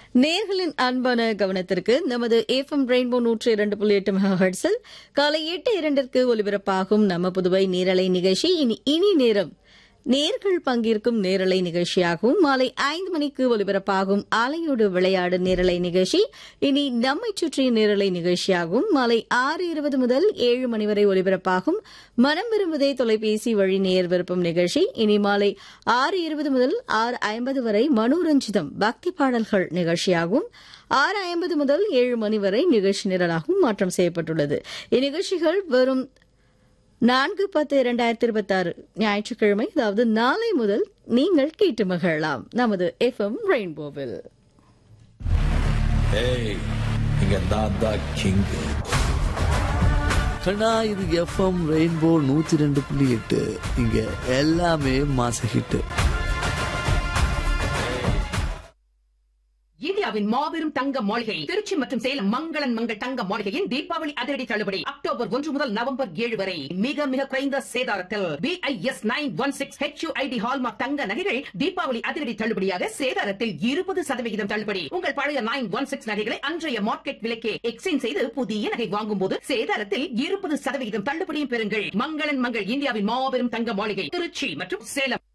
நேர்களின் அன்பான கவனத்திற்கு நமது எஃப்எம் ரெயின்போ நூற்றி இரண்டு புள்ளி எட்டு மெகாஹெட்ஸில் காலை எட்டு இரண்டிற்கு ஒலிபரப்பாகும் நம்ம புதுவை நேரலை நிகழ்ச்சி இனி இனி நேரம் நேர்கள் பங்கேற்கும் நேரலை நிகழ்ச்சியாகவும் மாலை ஐந்து மணிக்கு ஒலிபரப்பாகும் அலையோடு விளையாடு நேரலை நிகழ்ச்சி இனி நம்மை சுற்றிய நேரலை நிகழ்ச்சியாகவும் மாலை ஆறு இருபது முதல் ஏழு மணி வரை ஒலிபரப்பாகும் மனம் விரும்புதே தொலைபேசி வழி நேர் விருப்பம் நிகழ்ச்சி இனி மாலை ஆறு இருபது முதல் ஆறு ஐம்பது வரை மனோரஞ்சிதம் பக்தி பாடல்கள் நிகழ்ச்சியாகவும் ஆறு ஐம்பது முதல் ஏழு மணி வரை நிகழ்ச்சி நிரலாகவும் மாற்றம் செய்யப்பட்டுள்ளது இந்நிகழ்ச்சிகள் வரும் நான்கு பத்து இரண்டாயிரத்தி இருபத்தி ஆறு ஞாயிற்றுக்கிழமை அதாவது நாளை முதல் நீங்கள் கேட்டு மகிழலாம் நமது எஃப்எம் ரெயின்போவில் ஏய் இங்க நான் தான் கிங் கண்ணா இது எஃப்எம் ரெயின்போ நூத்தி ரெண்டு புள்ளி எட்டு இங்க எல்லாமே மாச ஹிட்டு இந்தியாவின் மாபெரும் தங்க மாளிகை திருச்சி மற்றும் சேலம் மங்களன் மங்கள் தங்க மாளிகையின் தீபாவளி அதிரடி தள்ளுபடி அக்டோபர் ஒன்று முதல் நவம்பர் ஏழு வரை மிக மிக குறைந்த சேதாரத்தில் BIS nine one six HUID hallmark தங்க நகைகள் தீபாவளி அதிரடி தள்ளுபடியாக சேதாரத்தில் இருபது சதவிகிதம் தள்ளுபடி உங்கள் பழைய நைன் ஒன் சிக்ஸ் நகைகளை அன்றைய மார்க்கெட் விலைக்கே எக்ஸ்சேஞ்ச் செய்து புதிய நகை வாங்கும் போது சேதாரத்தில் இருபது சதவிகிதம் தள்ளுபடியும் பெறுங்கள் மங்களன் மங்கள் இந்தியாவின் மாபெரும் தங்க மாளிகை திருச்சி மற்றும் சேலம்